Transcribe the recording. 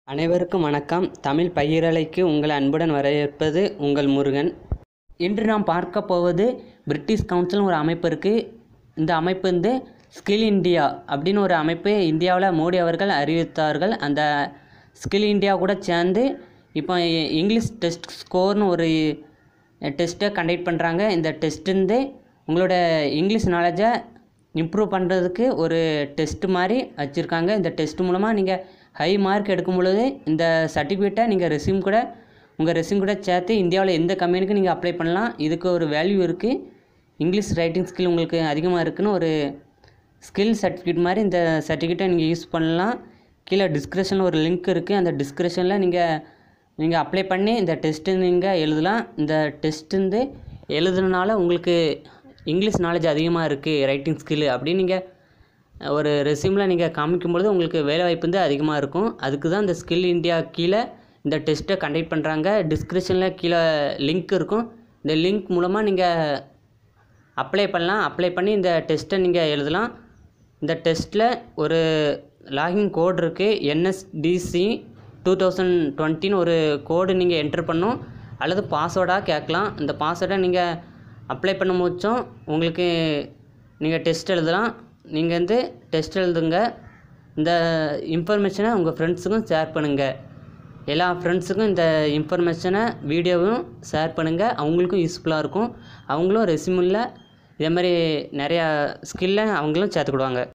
அனைவருக்கும் வணக்கம் தமிழ் பயிரலைக்கு உங்களை அன்புடன் வரவேற்பது உங்கள் முருகன் இன்று நாம் பார்க்க போவது பிரிட்டிஷ் கவுன்சில் ஒரு அமைப்பு இருக்குது இந்த அமைப்பு வந்து ஸ்கில் இந்தியா அப்படின்னு ஒரு அமைப்பு இந்தியாவில் மோடி அவர்கள் அறிவித்தார்கள் அந்த ஸ்கில் இந்தியா கூட சேர்ந்து இப்போ இ- இங்கிலீஷ் டெஸ்ட் ஸ்கோர்னு ஒரு டெஸ்ட்டை கண்டக்ட் பண்ணுறாங்க இந்த டெஸ்ட் வந்து உங்களோட இங்கிலீஷ் நாலேஜை இம்ப்ரூவ் பண்ணுறதுக்கு ஒரு டெஸ்ட் மாதிரி வச்சுருக்காங்க இந்த டெஸ்ட் மூலமாக நீங்கள் ஹை மார்க் எடுக்கும் பொழுது இந்த சர்டிஃபிகேட்டை நீங்கள் ரெஸ்யூம் கூட உங்கள் ரெஸ்யூம் கூட சேர்த்து இந்தியாவில் எந்த கம்பெனிக்கும் நீங்கள் அப்ளை பண்ணலாம் இதுக்கு ஒரு வேல்யூ இருக்குது இங்கிலீஷ் ரைட்டிங் ஸ்கில் உங்களுக்கு அதிகமாக இருக்குன்னு ஒரு ஸ்கில் சர்டிஃபிகேட் மாதிரி இந்த சர்டிஃபிகேட்டை நீங்கள் யூஸ் பண்ணலாம் கீழே டிஸ்கிரிப்ஷனில் ஒரு லிங்க் இருக்குது அந்த டிஸ்கிரிப்ஷனில் நீங்கள் நீங்கள் அப்ளை பண்ணி இந்த டெஸ்ட்டு நீங்கள் எழுதலாம் இந்த டெஸ்ட் வந்து எழுதுனால உங்களுக்கு இங்கிலீஷ் நாலேஜ் அதிகமாக இருக்குது ரைட்டிங் ஸ்கில் அப்படின்னு நீங்கள் ஒரு ரெஸ்யூமில் நீங்கள் காமிக்கும்பொழுது உங்களுக்கு வேலை வாய்ப்பு வந்து அதிகமாக இருக்கும் அதுக்கு தான் இந்த ஸ்கில் இந்தியா கீழே இந்த டெஸ்ட்டை கண்டக்ட் பண்ணுறாங்க டிஸ்கிரிப்ஷனில் கீழே லிங்க் இருக்கும் இந்த லிங்க் மூலமாக நீங்கள் அப்ளை பண்ணலாம் அப்ளை பண்ணி இந்த டெஸ்ட்டை நீங்கள் எழுதலாம் இந்த டெஸ்ட்டில் ஒரு லாகின் கோட் இருக்குது என்எஸ்டிசி டூ தௌசண்ட் டுவெண்ட்டின்னு ஒரு கோடு நீங்கள் என்டர் பண்ணும் அல்லது பாஸ்வேர்டாக கேட்கலாம் இந்த பாஸ்வேர்டை நீங்கள் அப்ளை பண்ண முடிச்சோம் உங்களுக்கு நீங்கள் டெஸ்ட் எழுதலாம் நீங்கள் வந்து டெஸ்ட் எழுதுங்க இந்த இன்ஃபர்மேஷனை உங்கள் ஃப்ரெண்ட்ஸுக்கும் ஷேர் பண்ணுங்கள் எல்லா ஃப்ரெண்ட்ஸுக்கும் இந்த இன்ஃபர்மேஷனை வீடியோவும் ஷேர் பண்ணுங்கள் அவங்களுக்கும் யூஸ்ஃபுல்லாக இருக்கும் அவங்களும் ரெஸ்யூமில் இதே மாதிரி நிறையா ஸ்கில்லை அவங்களும் சேர்த்துக்கிடுவாங்க